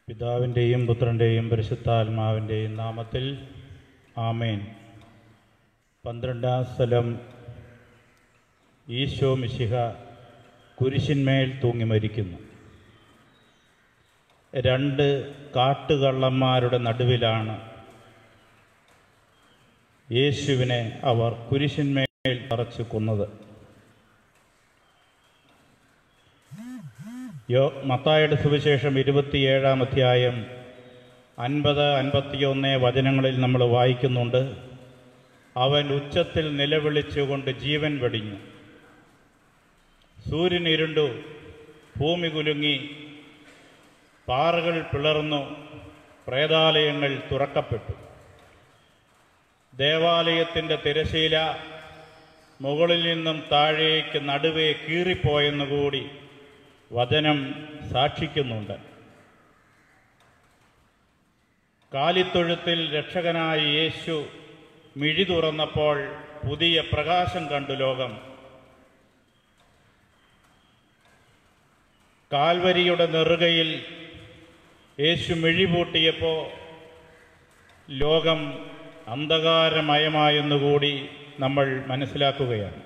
പിതാവിൻ്റെയും പുത്രൻ്റെയും പരിശുദ്ധാത്മാവിൻ്റെയും നാമത്തിൽ ആമേൻ പന്ത്രണ്ടാം സ്ഥലം ഈശോ മിശിഹ കുരിശിന്മേൽ തൂങ്ങി മരിക്കുന്നു രണ്ട് കാട്ടുകള്ളന്മാരുടെ നടുവിലാണ് യേശുവിനെ അവർ കുരിശിന്മേൽ തറച്ചു കൊന്നത് യോ മത്തായുടെ സുവിശേഷം ഇരുപത്തിയേഴാം അധ്യായം അൻപത് അൻപത്തിയൊന്ന് വചനങ്ങളിൽ നമ്മൾ വായിക്കുന്നുണ്ട് അവൻ ഉച്ചത്തിൽ നിലവിളിച്ചുകൊണ്ട് ജീവൻ വെടിഞ്ഞു സൂര്യൻ ഇരുണ്ടു ഭൂമി കുലുങ്ങി പാറകൾ പിളർന്നു പ്രേതാലയങ്ങൾ തുറക്കപ്പെട്ടു ദേവാലയത്തിൻ്റെ തിരശീല മുകളിൽ നിന്നും താഴേക്ക് നടുവേ കീറിപ്പോയെന്നുകൂടി വചനം സാക്ഷിക്കുന്നുണ്ട് കാലിത്തൊഴുത്തിൽ രക്ഷകനായ യേശു മിഴി തുറന്നപ്പോൾ പുതിയ പ്രകാശം കണ്ടു ലോകം കാൽവരിയുടെ നെറുകയിൽ യേശു മിഴിപൂട്ടിയപ്പോൾ ലോകം അന്ധകാരമയമായെന്നുകൂടി നമ്മൾ മനസ്സിലാക്കുകയാണ്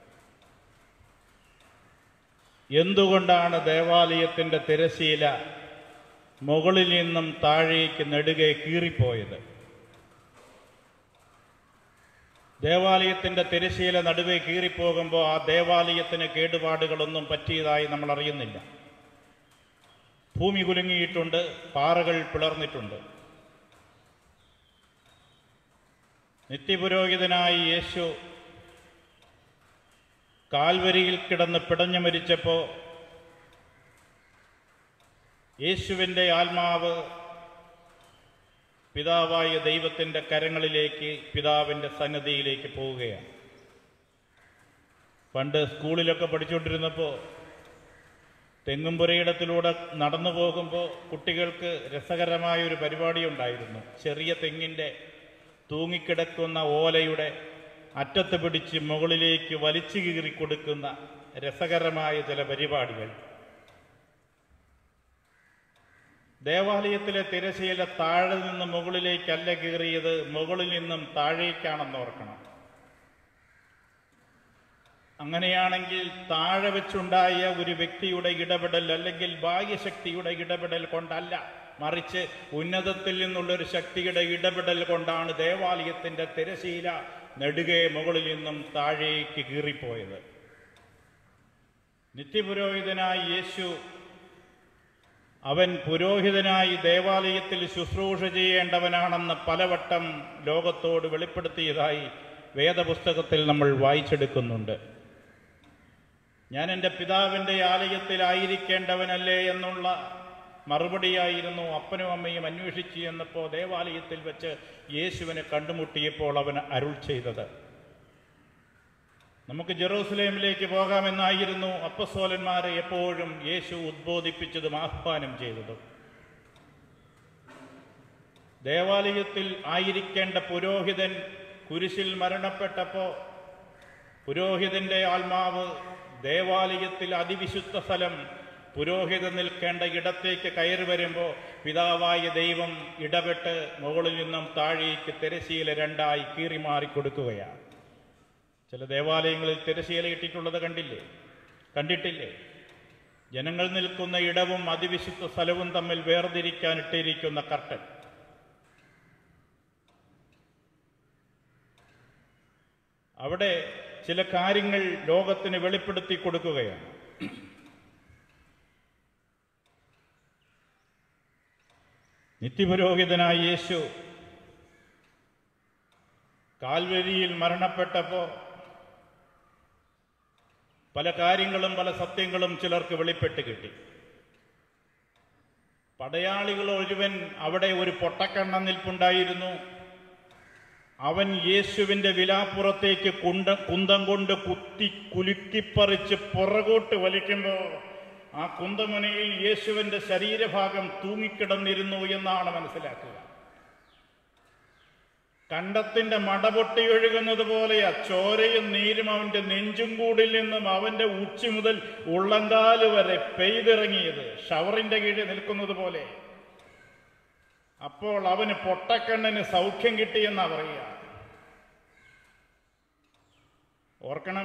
എന്തുകൊണ്ടാണ് ദേവാലയത്തിൻ്റെ തിരശീല മുകളിൽ നിന്നും താഴേക്ക് നെടുകെ കീറിപ്പോയത് ദേവാലയത്തിൻ്റെ തിരശീല നടുവേ കീറിപ്പോകുമ്പോൾ ആ ദേവാലയത്തിന് കേടുപാടുകളൊന്നും പറ്റിയതായി നമ്മൾ അറിയുന്നില്ല ഭൂമി കുലുങ്ങിയിട്ടുണ്ട് പാറകൾ പിളർന്നിട്ടുണ്ട് നിത്യപുരോഹിതനായി യേശു കാൽവരിയിൽ കിടന്ന് പിടഞ്ഞു മരിച്ചപ്പോൾ യേശുവിൻ്റെ ആത്മാവ് പിതാവായ ദൈവത്തിൻ്റെ കരങ്ങളിലേക്ക് പിതാവിൻ്റെ സന്നദ്ധിയിലേക്ക് പോവുകയാണ് പണ്ട് സ്കൂളിലൊക്കെ പഠിച്ചുകൊണ്ടിരുന്നപ്പോൾ തെങ്ങുംപുരയിടത്തിലൂടെ നടന്നു പോകുമ്പോൾ കുട്ടികൾക്ക് രസകരമായ ഒരു പരിപാടി ഉണ്ടായിരുന്നു ചെറിയ തെങ്ങിൻ്റെ തൂങ്ങിക്കിടക്കുന്ന ഓലയുടെ അറ്റത്ത് പിടിച്ച് മുകളിലേക്ക് വലിച്ചു കീറി കൊടുക്കുന്ന രസകരമായ ചില പരിപാടികൾ ദേവാലയത്തിലെ തിരശീല താഴെ നിന്ന് മുകളിലേക്കല്ല കീറിയത് മുകളിൽ നിന്നും താഴേക്കാണെന്ന് ഓർക്കണം അങ്ങനെയാണെങ്കിൽ താഴെ വെച്ചുണ്ടായ ഒരു വ്യക്തിയുടെ ഇടപെടൽ അല്ലെങ്കിൽ ബാഹ്യശക്തിയുടെ ഇടപെടൽ കൊണ്ടല്ല മറിച്ച് ഉന്നതത്തിൽ നിന്നുള്ളൊരു ശക്തിയുടെ ഇടപെടൽ കൊണ്ടാണ് ദേവാലയത്തിന്റെ തിരശീല നെടുകെ മുകളിൽ നിന്നും താഴേക്ക് കീറിപ്പോയത് നിത്യപുരോഹിതനായ യേശു അവൻ പുരോഹിതനായി ദേവാലയത്തിൽ ശുശ്രൂഷ ചെയ്യേണ്ടവനാണെന്ന് പലവട്ടം ലോകത്തോട് വെളിപ്പെടുത്തിയതായി വേദപുസ്തകത്തിൽ നമ്മൾ വായിച്ചെടുക്കുന്നുണ്ട് ഞാൻ എൻ്റെ പിതാവിൻ്റെ ആലയത്തിലായിരിക്കേണ്ടവനല്ലേ എന്നുള്ള മറുപടിയായിരുന്നു അപ്പനും അമ്മയും അന്വേഷിച്ചു എന്നപ്പോൾ ദേവാലയത്തിൽ വെച്ച് യേശുവിനെ കണ്ടുമുട്ടിയപ്പോൾ അവൻ അരുൾ ചെയ്തത് നമുക്ക് ജെറൂസലേമിലേക്ക് പോകാമെന്നായിരുന്നു അപ്പസോലന്മാരെ എപ്പോഴും യേശു ഉദ്ബോധിപ്പിച്ചതും ആഹ്വാനം ചെയ്തതും ദേവാലയത്തിൽ ആയിരിക്കേണ്ട പുരോഹിതൻ കുരിശിൽ മരണപ്പെട്ടപ്പോൾ പുരോഹിതന്റെ ആത്മാവ് ദേവാലയത്തിൽ അതിവിശുദ്ധ സ്ഥലം പുരോഹിതൻ നിൽക്കേണ്ട ഇടത്തേക്ക് കയറി വരുമ്പോൾ പിതാവായ ദൈവം ഇടപെട്ട് മുകളിൽ നിന്നും താഴേക്ക് തിരശീല രണ്ടായി കീറിമാറി കൊടുക്കുകയാണ് ചില ദേവാലയങ്ങളിൽ തിരശീല ഇട്ടിട്ടുള്ളത് കണ്ടില്ലേ കണ്ടിട്ടില്ലേ ജനങ്ങൾ നിൽക്കുന്ന ഇടവും അതിവിശുദ്ധ സ്ഥലവും തമ്മിൽ വേർതിരിക്കാൻ ഇട്ടിരിക്കുന്ന കർട്ടൻ അവിടെ ചില കാര്യങ്ങൾ ലോകത്തിന് വെളിപ്പെടുത്തി കൊടുക്കുകയാണ് നിത്യപുരോഹിതനായ യേശു കാൽവരിയിൽ മരണപ്പെട്ടപ്പോൾ പല കാര്യങ്ങളും പല സത്യങ്ങളും ചിലർക്ക് വെളിപ്പെട്ട് കിട്ടി പടയാളികൾ ഒരുവൻ അവിടെ ഒരു പൊട്ടക്കണ്ണ നിൽപ്പുണ്ടായിരുന്നു അവൻ യേശുവിന്റെ വിലാപ്പുറത്തേക്ക് കുണ്ട കുന്തം കൊണ്ട് കുത്തി കുലുക്കിപ്പറിച്ച് പുറകോട്ട് വലിക്കുമ്പോൾ ആ കുന്തമുനയിൽ യേശുവിന്റെ ശരീരഭാഗം തൂങ്ങിക്കിടന്നിരുന്നു എന്നാണ് മനസ്സിലാക്കുക കണ്ടത്തിന്റെ മടപൊട്ടി ഒഴുകുന്നത് പോലെയാ ചോരയും നീരും അവന്റെ നെഞ്ചും കൂടിൽ നിന്നും അവന്റെ ഉച്ചി മുതൽ ഉള്ളങ്കാല് വരെ പെയ്തിറങ്ങിയത് ഷവറിന്റെ കീഴിൽ നിൽക്കുന്നത് പോലെ അപ്പോൾ അവന് പൊട്ടക്കണ്ണിന് സൗഖ്യം കിട്ടിയെന്നാ പറയുക ഓർക്കണം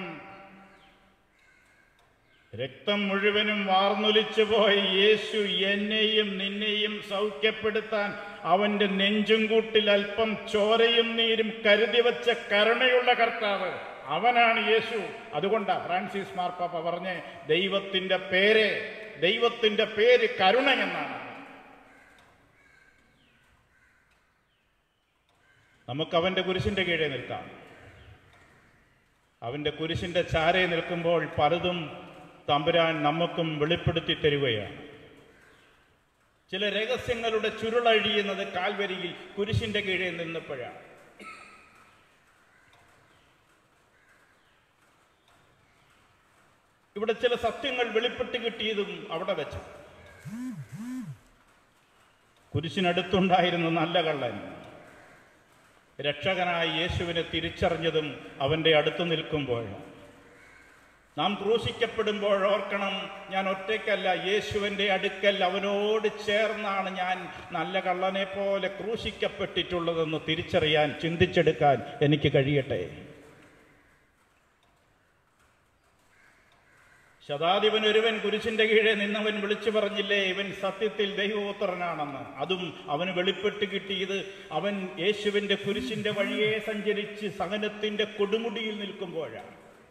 രക്തം മുഴുവനും വാർന്നൊലിച്ചു പോയ യേശു എന്നെയും നിന്നെയും സൗഖ്യപ്പെടുത്താൻ അവന്റെ നെഞ്ചും കൂട്ടിൽ അല്പം ചോരയും നീരും കരുതി വെച്ച കരുണയുള്ള കർത്താവ് അവനാണ് യേശു അതുകൊണ്ടാ ഫ്രാൻസിസ് മാർപ്പാപ്പ പറഞ്ഞ് ദൈവത്തിന്റെ പേര് ദൈവത്തിന്റെ പേര് കരുണ എന്നാണ് നമുക്ക് അവന്റെ കുരിശിന്റെ കീഴെ നിൽക്കാം അവന്റെ കുരിശിന്റെ ചാരെ നിൽക്കുമ്പോൾ പലതും തമ്പുരാൻ നമുക്കും വെളിപ്പെടുത്തി തരികയാണ് ചില രഹസ്യങ്ങളുടെ ചുരുളഴിയുന്നത് കാൽവരിയിൽ കുരിശിന്റെ കീഴെ നിന്നപ്പോഴാണ് ഇവിടെ ചില സത്യങ്ങൾ വെളിപ്പെട്ട് കിട്ടിയതും അവിടെ വെച്ച് കുരിശിനടുത്തുണ്ടായിരുന്ന നല്ല കള്ളൻ രക്ഷകനായ യേശുവിനെ തിരിച്ചറിഞ്ഞതും അവന്റെ അടുത്ത് നിൽക്കുമ്പോഴാണ് നാം ക്രൂശിക്കപ്പെടുമ്പോൾ ഓർക്കണം ഞാൻ ഒറ്റയ്ക്കല്ല യേശുവിൻ്റെ അടുക്കൽ അവനോട് ചേർന്നാണ് ഞാൻ നല്ല കള്ളനെ പോലെ ക്രൂശിക്കപ്പെട്ടിട്ടുള്ളതെന്ന് തിരിച്ചറിയാൻ ചിന്തിച്ചെടുക്കാൻ എനിക്ക് കഴിയട്ടെ ശതാധിപൻ ഒരുവൻ കുരിശിന്റെ കീഴെ നിന്നവൻ വിളിച്ചു പറഞ്ഞില്ലേ ഇവൻ സത്യത്തിൽ ദൈവപുത്രനാണെന്ന് അതും അവന് വെളിപ്പെട്ട് കിട്ടിയത് അവൻ യേശുവിന്റെ കുരിശിന്റെ വഴിയെ സഞ്ചരിച്ച് സഹനത്തിന്റെ കൊടുമുടിയിൽ നിൽക്കുമ്പോഴാണ്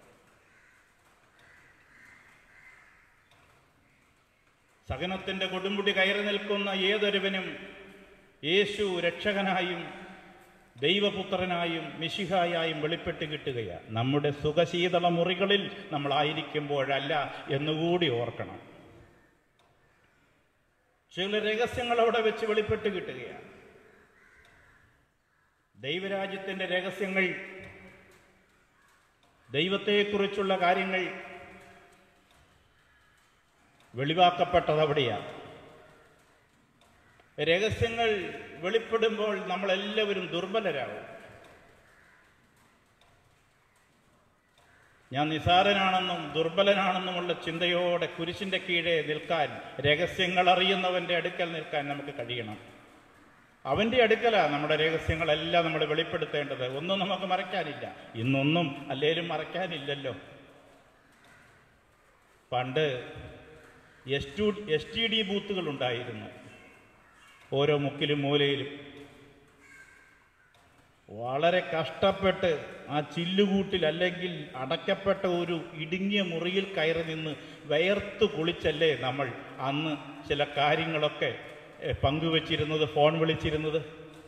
സഹനത്തിന്റെ കൊടുമുടി കയറി നിൽക്കുന്ന ഏതൊരുവനും യേശു രക്ഷകനായും ദൈവപുത്രനായും മിശിഹായായും വെളിപ്പെട്ട് കിട്ടുകയാണ് നമ്മുടെ സുഖശീതള മുറികളിൽ നമ്മളായിരിക്കുമ്പോഴല്ല എന്നുകൂടി ഓർക്കണം ചില രഹസ്യങ്ങൾ അവിടെ വെച്ച് വെളിപ്പെട്ട് കിട്ടുകയാണ് ദൈവരാജ്യത്തിന്റെ രഹസ്യങ്ങൾ ദൈവത്തെക്കുറിച്ചുള്ള കാര്യങ്ങൾ വെളിവാക്കപ്പെട്ടത് അവിടെയാണ് രഹസ്യങ്ങൾ വെളിപ്പെടുമ്പോൾ നമ്മളെല്ലാവരും ദുർബലരാകും ഞാൻ നിസാരനാണെന്നും ദുർബലനാണെന്നുമുള്ള ചിന്തയോടെ കുരിശിന്റെ കീഴെ നിൽക്കാൻ രഹസ്യങ്ങൾ അറിയുന്നവന്റെ അടുക്കൽ നിൽക്കാൻ നമുക്ക് കഴിയണം അവന്റെ അടുക്കലാ നമ്മുടെ രഹസ്യങ്ങളെല്ലാം നമ്മൾ വെളിപ്പെടുത്തേണ്ടത് ഒന്നും നമുക്ക് മറയ്ക്കാനില്ല ഇന്നൊന്നും അല്ലേലും മറയ്ക്കാനില്ലല്ലോ പണ്ട് എസ് ടു എസ് ടി ഡി ബൂത്തുകൾ ഉണ്ടായിരുന്നു ഓരോ മുക്കിലും മൂലയിലും വളരെ കഷ്ടപ്പെട്ട് ആ ചില്ലുകൂട്ടിൽ അല്ലെങ്കിൽ അടയ്ക്കപ്പെട്ട ഒരു ഇടുങ്ങിയ മുറിയിൽ കയറി നിന്ന് വയർത്ത് കുളിച്ചല്ലേ നമ്മൾ അന്ന് ചില കാര്യങ്ങളൊക്കെ എഹ്, പങ്കുവച്ചിരുന്നത് ഫോൺ വിളിച്ചിരുന്നത്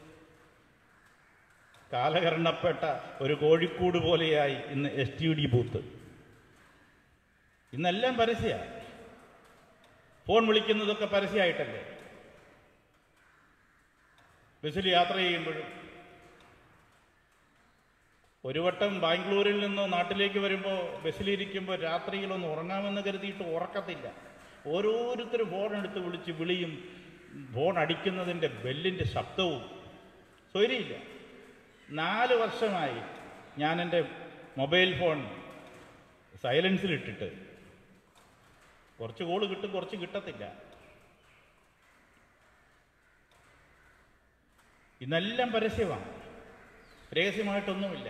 കാലകരണപ്പെട്ട ഒരു കോഴിക്കൂട് പോലെയായി ഇന്ന് എസ് ടി ഡി ബൂത്ത് ഇന്നെല്ലാം പരസ്യമാണ് ഫോൺ വിളിക്കുന്നതൊക്കെ പരസ്യമായിട്ടല്ലേ ബസ്സിൽ യാത്ര ചെയ്യുമ്പോഴും ഒരു വട്ടം ബാംഗ്ലൂരിൽ നിന്ന് നാട്ടിലേക്ക് വരുമ്പോൾ ബസ്സിലിരിക്കുമ്പോൾ രാത്രിയിലൊന്ന് ഉറങ്ങാമെന്ന് കരുതിയിട്ട് ഉറക്കത്തില്ല ഓരോരുത്തരും ഫോൺ എടുത്ത് വിളിച്ച് വിളിയും ഫോൺ അടിക്കുന്നതിൻ്റെ ബെല്ലിൻ്റെ ശബ്ദവും സ്വൈര്യമില്ല നാല് വർഷമായി ഞാൻ എൻ്റെ മൊബൈൽ ഫോൺ സൈലൻസിലിട്ടിട്ട് കുറച്ച് കോള് കിട്ടും കുറച്ച് കിട്ടത്തില്ല ഇന്നെല്ലാം പരസ്യമാണ് രഹസ്യമായിട്ടൊന്നുമില്ല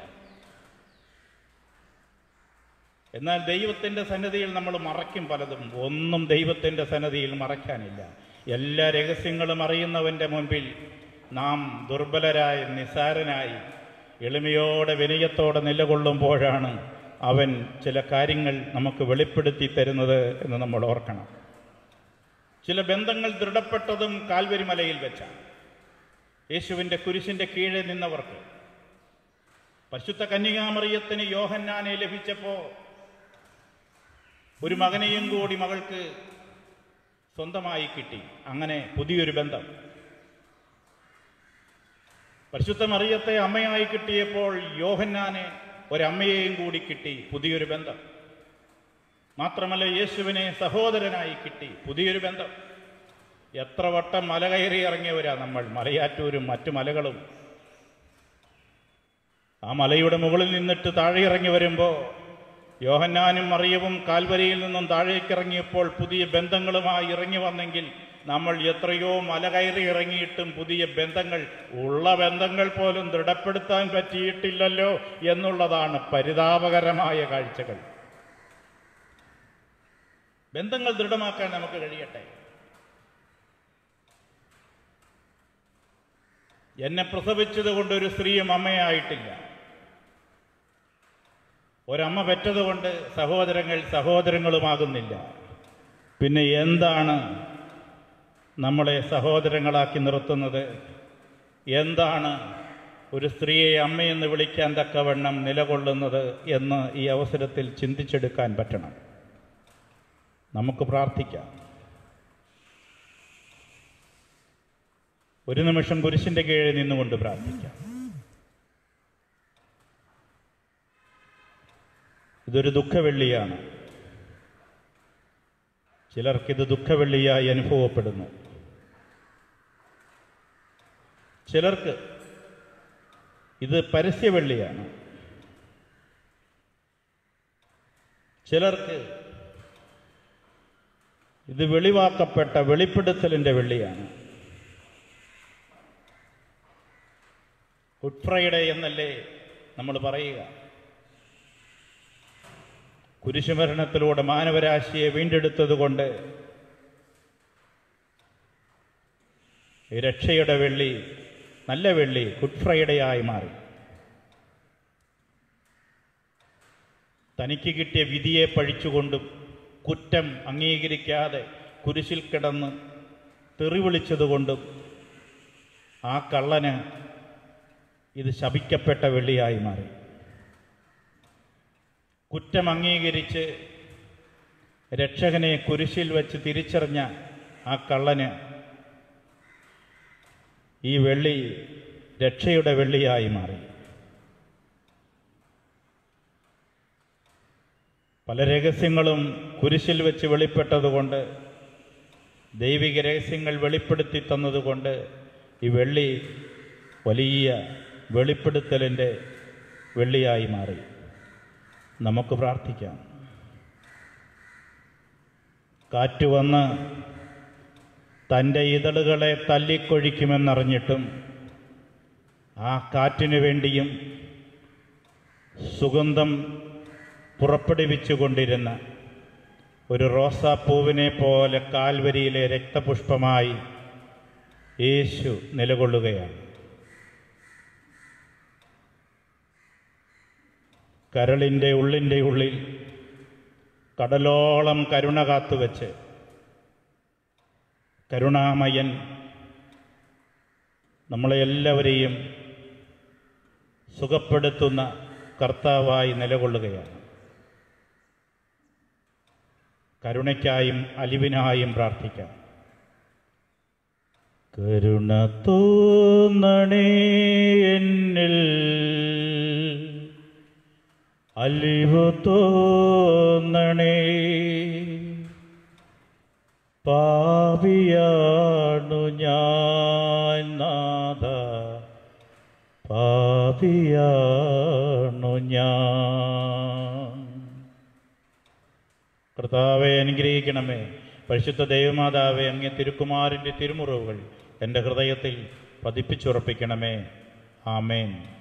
എന്നാൽ ദൈവത്തിൻ്റെ സന്നദ്ധിയിൽ നമ്മൾ മറയ്ക്കും പലതും ഒന്നും ദൈവത്തിൻ്റെ സന്നദ്ധിയിൽ മറയ്ക്കാനില്ല എല്ലാ രഹസ്യങ്ങളും അറിയുന്നവൻ്റെ മുൻപിൽ നാം ദുർബലരായി നിസാരനായി എളിമയോടെ വിനയത്തോടെ നിലകൊള്ളുമ്പോഴാണ് അവൻ ചില കാര്യങ്ങൾ നമുക്ക് വെളിപ്പെടുത്തി തരുന്നത് എന്ന് നമ്മൾ ഓർക്കണം ചില ബന്ധങ്ങൾ ദൃഢപ്പെട്ടതും കാൽവരി മലയിൽ വെച്ചാണ് യേശുവിൻ്റെ കുരിശിൻ്റെ കീഴെ നിന്നവർക്ക് പരിശുദ്ധ കന്യകാമറിയത്തിന് യോഹന്നാനെ ലഭിച്ചപ്പോൾ ഒരു മകനെയും കൂടി മകൾക്ക് സ്വന്തമായി കിട്ടി അങ്ങനെ പുതിയൊരു ബന്ധം പരിശുദ്ധ മറിയത്തെ അമ്മയായി കിട്ടിയപ്പോൾ യോഹന്നാനെ ഒരമ്മയെയും കൂടി കിട്ടി പുതിയൊരു ബന്ധം മാത്രമല്ല യേശുവിനെ സഹോദരനായി കിട്ടി പുതിയൊരു ബന്ധം എത്ര വട്ടം മല കയറി ഇറങ്ങിയവരാ നമ്മൾ മലയാറ്റൂരും മറ്റു മലകളും ആ മലയുടെ മുകളിൽ നിന്നിട്ട് താഴെ ഇറങ്ങി വരുമ്പോൾ യോഹന്നാനും മറിയവും കാൽവരിയിൽ നിന്നും താഴേക്കിറങ്ങിയപ്പോൾ പുതിയ ബന്ധങ്ങളുമായി ഇറങ്ങി വന്നെങ്കിൽ നമ്മൾ എത്രയോ മല കയറി ഇറങ്ങിയിട്ടും പുതിയ ബന്ധങ്ങൾ ഉള്ള ബന്ധങ്ങൾ പോലും ദൃഢപ്പെടുത്താൻ പറ്റിയിട്ടില്ലല്ലോ എന്നുള്ളതാണ് പരിതാപകരമായ കാഴ്ചകൾ ബന്ധങ്ങൾ ദൃഢമാക്കാൻ നമുക്ക് കഴിയട്ടെ എന്നെ പ്രസവിച്ചത് കൊണ്ട് ഒരു സ്ത്രീയും അമ്മയായിട്ടില്ല ഒരമ്മ പെറ്റതുകൊണ്ട് സഹോദരങ്ങൾ സഹോദരങ്ങളുമാകുന്നില്ല പിന്നെ എന്താണ് നമ്മളെ സഹോദരങ്ങളാക്കി നിർത്തുന്നത് എന്താണ് ഒരു സ്ത്രീയെ അമ്മയെന്ന് വിളിക്കാൻ തക്കവണ്ണം നിലകൊള്ളുന്നത് എന്ന് ഈ അവസരത്തിൽ ചിന്തിച്ചെടുക്കാൻ പറ്റണം നമുക്ക് പ്രാർത്ഥിക്കാം ഒരു നിമിഷം കുരിശിന്റെ കീഴിൽ നിന്നുകൊണ്ട് പ്രാർത്ഥിക്കാം ഇതൊരു ദുഃഖവെള്ളിയാണ് ചിലർക്കിത് ദുഃഖവെള്ളിയായി അനുഭവപ്പെടുന്നു ചിലർക്ക് ഇത് പരസ്യവെള്ളിയാണ് ചിലർക്ക് ഇത് വെളിവാക്കപ്പെട്ട വെളിപ്പെടുത്തലിന്റെ വെള്ളിയാണ് ഗുഡ് ഫ്രൈഡേ എന്നല്ലേ നമ്മൾ പറയുക കുരിശുമരണത്തിലൂടെ മാനവരാശിയെ വീണ്ടെടുത്തതുകൊണ്ട് ഈ രക്ഷയുടെ വെള്ളി നല്ല വെള്ളി ഗുഡ് ഫ്രൈഡേ ആയി മാറി തനിക്ക് കിട്ടിയ വിധിയെ പഴിച്ചുകൊണ്ടും കുറ്റം അംഗീകരിക്കാതെ കുരിശിൽ കിടന്ന് തെറി വിളിച്ചതുകൊണ്ടും ആ കള്ളന് ഇത് ശപിക്കപ്പെട്ട വെള്ളിയായി മാറി കുറ്റം അംഗീകരിച്ച് രക്ഷകനെ കുരിശിൽ വെച്ച് തിരിച്ചറിഞ്ഞ ആ കള്ളന് ഈ വെള്ളി രക്ഷയുടെ വെള്ളിയായി മാറി പല രഹസ്യങ്ങളും കുരിശിൽ വെച്ച് വെളിപ്പെട്ടതുകൊണ്ട് ദൈവിക രഹസ്യങ്ങൾ വെളിപ്പെടുത്തി തന്നതുകൊണ്ട് ഈ വെള്ളി വലിയ വെളിപ്പെടുത്തലിൻ്റെ വെള്ളിയായി മാറി നമുക്ക് പ്രാർത്ഥിക്കാം കാറ്റ് വന്ന് തൻ്റെ ഇതളുകളെ തല്ലിക്കൊഴിക്കുമെന്നറിഞ്ഞിട്ടും ആ കാറ്റിനു വേണ്ടിയും സുഗന്ധം പുറപ്പെടുവിച്ചുകൊണ്ടിരുന്ന ഒരു റോസാപ്പൂവിനെ പോലെ കാൽവരിയിലെ രക്തപുഷ്പമായി യേശു നിലകൊള്ളുകയാണ് കരളിൻ്റെ ഉള്ളിൻ്റെ ഉള്ളിൽ കടലോളം കരുണ കാത്തുവെച്ച് കരുണാമയൻ നമ്മളെ എല്ലാവരെയും സുഖപ്പെടുത്തുന്ന കർത്താവായി നിലകൊള്ളുകയാണ് കരുണയ്ക്കായും അലിവിനായും പ്രാർത്ഥിക്കാം കരുണ തോന്നണേ എന്നിൽ അലിവു തോന്നണേ പാപിയാണു ഞാൻ നാഥ പാപിയാണു ഞാൻ കർത്താവെ അനുഗ്രഹിക്കണമേ പരിശുദ്ധ ദൈവമാതാവെ അങ്ങേ തിരുക്കുമാരൻ്റെ തിരുമുറിവുകൾ എൻ്റെ ഹൃദയത്തിൽ പതിപ്പിച്ചുറപ്പിക്കണമേ ആമേൻ